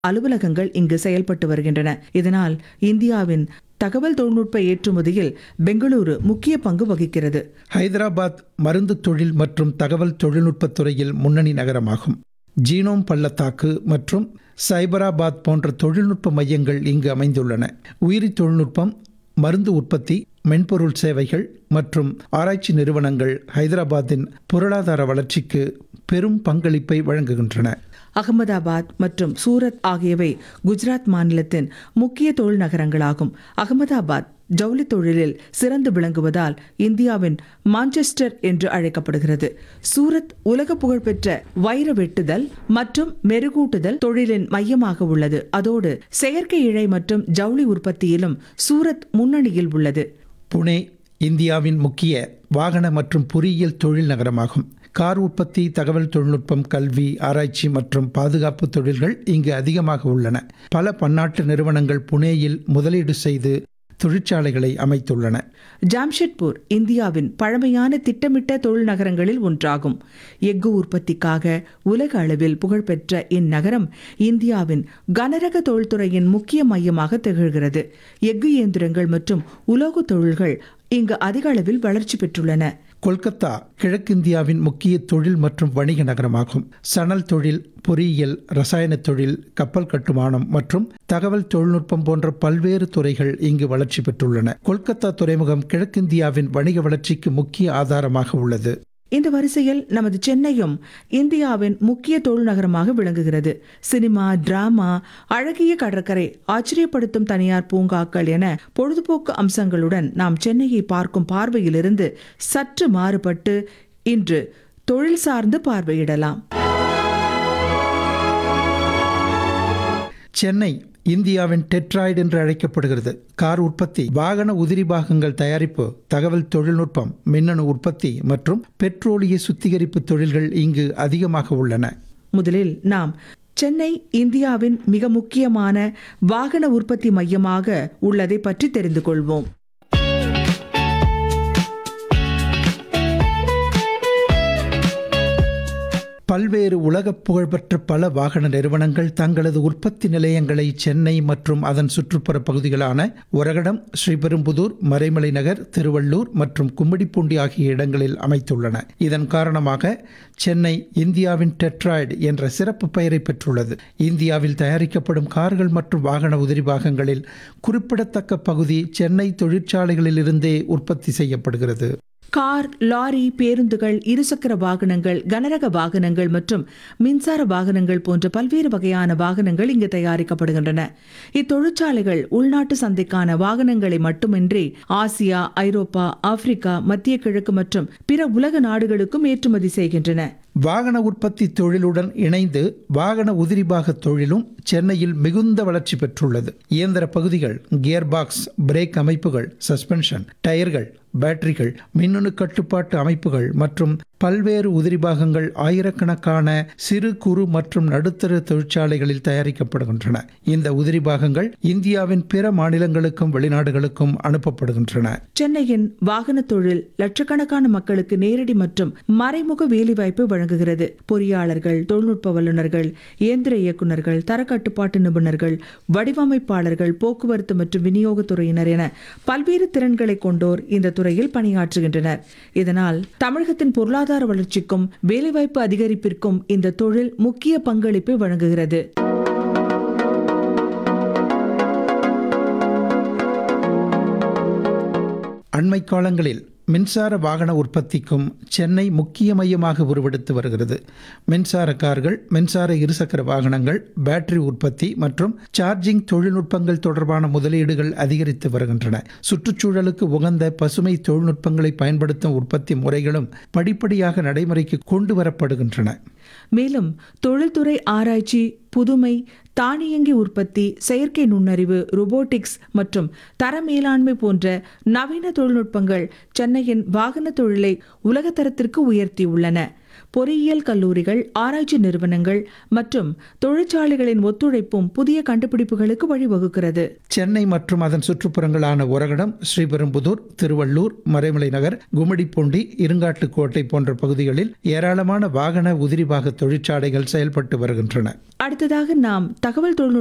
அலுவலகங்கள் இங்கு செயல்பட்டு வருகின்றன இதனால் இந்தியாவின் தகவல் தொழில்நுட்ப ஏற்றுமதியில் பெங்களூரு முக்கிய பங்கு வகிக்கிறது ஹைதராபாத் மருந்து தொழில் மற்றும் தகவல் தொழில்நுட்பத் துறையில் முன்னணி நகரமாகும் ஜீனோம் பள்ளத்தாக்கு மற்றும் சைபராபாத் போன்ற தொழில்நுட்ப மையங்கள் இங்கு அமைந்துள்ளன உயிரி தொழில்நுட்பம் மருந்து உற்பத்தி மென்பொருள் சேவைகள் மற்றும் ஆராய்ச்சி நிறுவனங்கள் ஹைதராபாத்தின் பொருளாதார வளர்ச்சிக்கு பெரும் பங்களிப்பை வழங்குகின்றன அகமதாபாத் மற்றும் சூரத் ஆகியவை குஜராத் மாநிலத்தின் முக்கிய தொழில் நகரங்களாகும் அகமதாபாத் ஜவுளி தொழிலில் சிறந்து விளங்குவதால் இந்தியாவின் மான்செஸ்டர் என்று அழைக்கப்படுகிறது சூரத் உலக புகழ்பெற்ற வைர வெட்டுதல் மற்றும் மெருகூட்டுதல் தொழிலின் மையமாக உள்ளது அதோடு செயற்கை இழை மற்றும் ஜவுளி உற்பத்தியிலும் சூரத் முன்னணியில் உள்ளது புனே இந்தியாவின் முக்கிய வாகன மற்றும் பொறியியல் தொழில் நகரமாகும் கார் உற்பத்தி தகவல் தொழில்நுட்பம் கல்வி ஆராய்ச்சி மற்றும் பாதுகாப்பு தொழில்கள் இங்கு அதிகமாக உள்ளன பல பன்னாட்டு நிறுவனங்கள் புனேயில் முதலீடு செய்து தொழிற்சாலைகளை அமைத்துள்ளன ஜாம்ஷெட்பூர் இந்தியாவின் பழமையான திட்டமிட்ட தொழில் நகரங்களில் ஒன்றாகும் எஃகு உற்பத்திக்காக உலக அளவில் புகழ்பெற்ற இந்நகரம் இந்தியாவின் கனரக தொழில்துறையின் முக்கிய மையமாக திகழ்கிறது எஃகு இயந்திரங்கள் மற்றும் உலோக தொழில்கள் இங்கு அதிக அளவில் வளர்ச்சி பெற்றுள்ளன கொல்கத்தா கிழக்கிந்தியாவின் முக்கிய தொழில் மற்றும் வணிக நகரமாகும் சணல் தொழில் பொறியியல் ரசாயன தொழில் கப்பல் கட்டுமானம் மற்றும் தகவல் தொழில்நுட்பம் போன்ற பல்வேறு துறைகள் இங்கு வளர்ச்சி பெற்றுள்ளன கொல்கத்தா துறைமுகம் கிழக்கிந்தியாவின் வணிக வளர்ச்சிக்கு முக்கிய ஆதாரமாக உள்ளது இந்த வரிசையில் நமது சென்னையும் இந்தியாவின் முக்கிய தொழில் நகரமாக விளங்குகிறது சினிமா டிராமா அழகிய கடற்கரை ஆச்சரியப்படுத்தும் தனியார் பூங்காக்கள் என பொழுதுபோக்கு அம்சங்களுடன் நாம் சென்னையை பார்க்கும் பார்வையிலிருந்து சற்று மாறுபட்டு இன்று தொழில் சார்ந்து பார்வையிடலாம் சென்னை இந்தியாவின் டெட்ராய்டு என்று அழைக்கப்படுகிறது கார் உற்பத்தி வாகன உதிரி பாகங்கள் தயாரிப்பு தகவல் தொழில்நுட்பம் மின்னணு உற்பத்தி மற்றும் பெட்ரோலிய சுத்திகரிப்பு தொழில்கள் இங்கு அதிகமாக உள்ளன முதலில் நாம் சென்னை இந்தியாவின் மிக முக்கியமான வாகன உற்பத்தி மையமாக உள்ளதை பற்றி தெரிந்து கொள்வோம் பல்வேறு உலக புகழ்பெற்ற பல வாகன நிறுவனங்கள் தங்களது உற்பத்தி நிலையங்களை சென்னை மற்றும் அதன் சுற்றுப்புற பகுதிகளான ஒரகடம் ஸ்ரீபெரும்புதூர் மறைமலை நகர் திருவள்ளூர் மற்றும் கும்மிடிப்பூண்டி ஆகிய இடங்களில் அமைத்துள்ளன இதன் காரணமாக சென்னை இந்தியாவின் டெட்ராய்டு என்ற சிறப்பு பெயரை பெற்றுள்ளது இந்தியாவில் தயாரிக்கப்படும் கார்கள் மற்றும் வாகன உதிரி பாகங்களில் குறிப்பிடத்தக்க பகுதி சென்னை தொழிற்சாலைகளிலிருந்தே உற்பத்தி செய்யப்படுகிறது கார் லாரி பேருந்துகள் இருசக்கர வாகனங்கள் கனரக வாகனங்கள் மற்றும் மின்சார வாகனங்கள் போன்ற பல்வேறு வகையான வாகனங்கள் இங்கு தயாரிக்கப்படுகின்றன இத்தொழிற்சாலைகள் உள்நாட்டு சந்தைக்கான வாகனங்களை மட்டுமின்றி ஆசியா ஐரோப்பா ஆப்பிரிக்கா மத்திய கிழக்கு மற்றும் பிற உலக நாடுகளுக்கும் ஏற்றுமதி செய்கின்றன வாகன உற்பத்தி தொழிலுடன் இணைந்து வாகன உதிரிபாக தொழிலும் சென்னையில் மிகுந்த வளர்ச்சி பெற்றுள்ளது இயந்திர பகுதிகள் கியர் பாக்ஸ் பிரேக் அமைப்புகள் சஸ்பென்ஷன் டயர்கள் பேட்டரிகள் மின்னணு கட்டுப்பாட்டு அமைப்புகள் மற்றும் பல்வேறு உதிரிபாகங்கள் ஆயிரக்கணக்கான சிறு குறு மற்றும் நடுத்தர தொழிற்சாலைகளில் தயாரிக்கப்படுகின்றன இந்த உதிரிபாகங்கள் இந்தியாவின் பிற மாநிலங்களுக்கும் வெளிநாடுகளுக்கும் அனுப்பப்படுகின்றன சென்னையின் வாகன தொழில் லட்சக்கணக்கான மக்களுக்கு நேரடி மற்றும் மறைமுக வேலைவாய்ப்பு வழங்குகிறது பொறியாளர்கள் தொழில்நுட்ப வல்லுநர்கள் இயந்திர இயக்குநர்கள் தரக்கட்டுப்பாட்டு நிபுணர்கள் வடிவமைப்பாளர்கள் போக்குவரத்து மற்றும் விநியோகத்துறையினர் என பல்வேறு திறன்களை கொண்டோர் இந்த துறையில் பணியாற்றுகின்றனர் இதனால் தமிழகத்தின் பொருளாதார வளர்ச்சிக்கும் வேலைவாய்ப்பு அதிகரிப்பிற்கும் இந்த தொழில் முக்கிய பங்களிப்பை வழங்குகிறது அண்மை காலங்களில் மின்சார வாகன உற்பத்திக்கும் சென்னை முக்கிய மையமாக உருவெடுத்து வருகிறது மின்சார கார்கள் மின்சார இருசக்கர வாகனங்கள் பேட்டரி உற்பத்தி மற்றும் சார்ஜிங் தொழில்நுட்பங்கள் தொடர்பான முதலீடுகள் அதிகரித்து வருகின்றன சுற்றுச்சூழலுக்கு உகந்த பசுமை தொழில்நுட்பங்களை பயன்படுத்தும் உற்பத்தி முறைகளும் படிப்படியாக நடைமுறைக்கு கொண்டு வரப்படுகின்றன மேலும் தொழில்துறை ஆராய்ச்சி புதுமை தானியங்கி உற்பத்தி செயற்கை நுண்ணறிவு ரோபோட்டிக்ஸ் மற்றும் தர மேலாண்மை போன்ற நவீன தொழில்நுட்பங்கள் சென்னையின் வாகன தொழிலை உலகத்தரத்திற்கு உயர்த்தியுள்ளன பொறியியல் கல்லூரிகள் ஆராய்ச்சி நிறுவனங்கள் மற்றும் தொழிற்சாலைகளின் ஒத்துழைப்பும் புதிய கண்டுபிடிப்புகளுக்கு வழிவகுக்கிறது சென்னை மற்றும் அதன் சுற்றுப்புறங்களான ஒரகடம் ஸ்ரீபெரும்புதூர் திருவள்ளூர் மறைமலை நகர் கும்மிடிப்பூண்டி இருங்காட்டுக்கோட்டை போன்ற பகுதிகளில் ஏராளமான வாகன உதிரிபாக தொழிற்சாலைகள் செயல்பட்டு வருகின்றன அடுத்ததாக நாம் தகவல் தொழில்நுட்ப